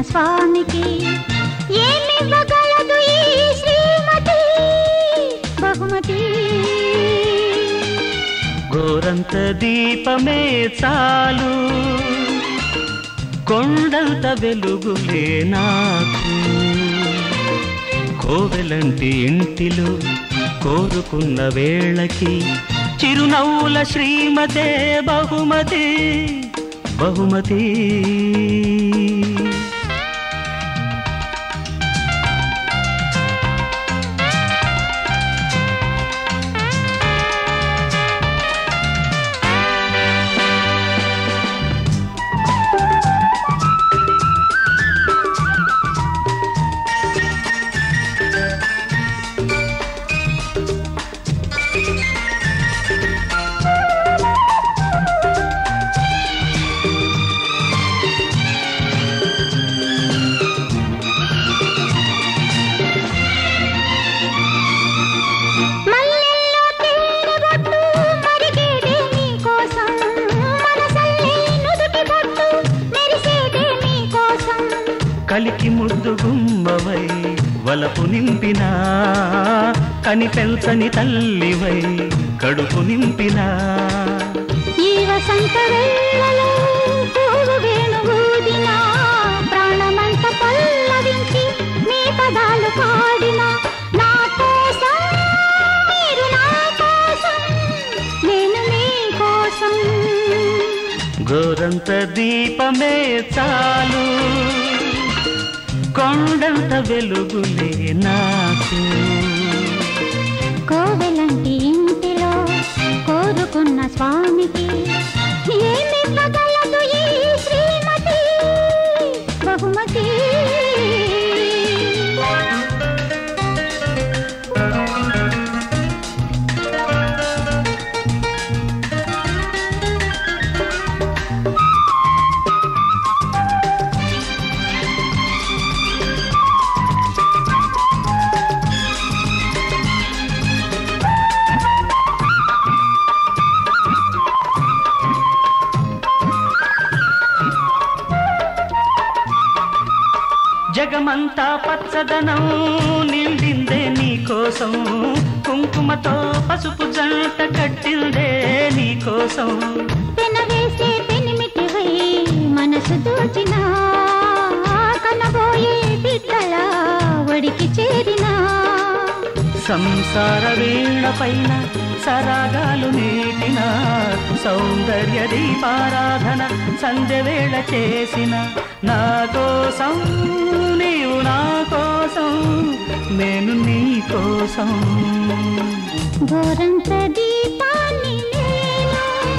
స్వామికి ఏమివ్వగలదు ఈ శ్రీమతి బహుమతి గోరంత దీపమే చాలు కొండంత వెలుగులే నాకు కోవెలంటి ఇంటిలో కోరుకున్న వేళకి చిరునవ్వుల శ్రీమతే బహుమతి బహుమతి మల్లెల్లో తేనెబొట్టు మరిగేదే నీకోసం మనసల్లే నుదుటి బొట్టు మెరిసేదే నీకోసం కలికి ముద్దు గుమ్మవై వలపు నింపినా కని పెంచని తల్లివై కడుపు నింపినా ఈ వసంత వేళలో పూలు వేణువూదిన ప్రాణమంత పల్లవించి మీ పదాలు పాడిన నా కోసం మీరు నా కోసం నేను మీ కోసం గోరంత దీపమే చాలు కొండంత వెలుగులే నాకు కోవెలంటి ఇంటిలో కోరుకున్న స్వామికి ఏమివ్వగలదు ఈ శ్రీమతి బహుమతి జగమంతా పచ్చదనం నిండిందే నీకోసం కుంకుమతో పసుపు జంట కట్టిందే నీకోసం పెనవేసే పెనిమిటివై మనసు దోచిన కనబోయే బిడ్డల ఒడికి చేరిన సంసార వీణ పైన సరాగాలు నీటిన సౌందర్య దీపారాధన సంధ్య వేళ చేసిన నా కోసం నీవు నా కోసం నేను నీ కోసం గోరంత దీపాన్ని నేను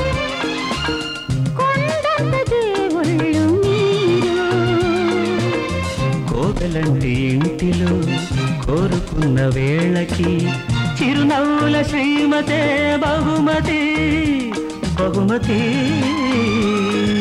కొండంత దేవుళ్ళు మీరు కోవెలంటి ఇంటిలో కోరుకున్న వేళకి చిరునవ్వుల శ్రీమతే బహుమతి బహుమతి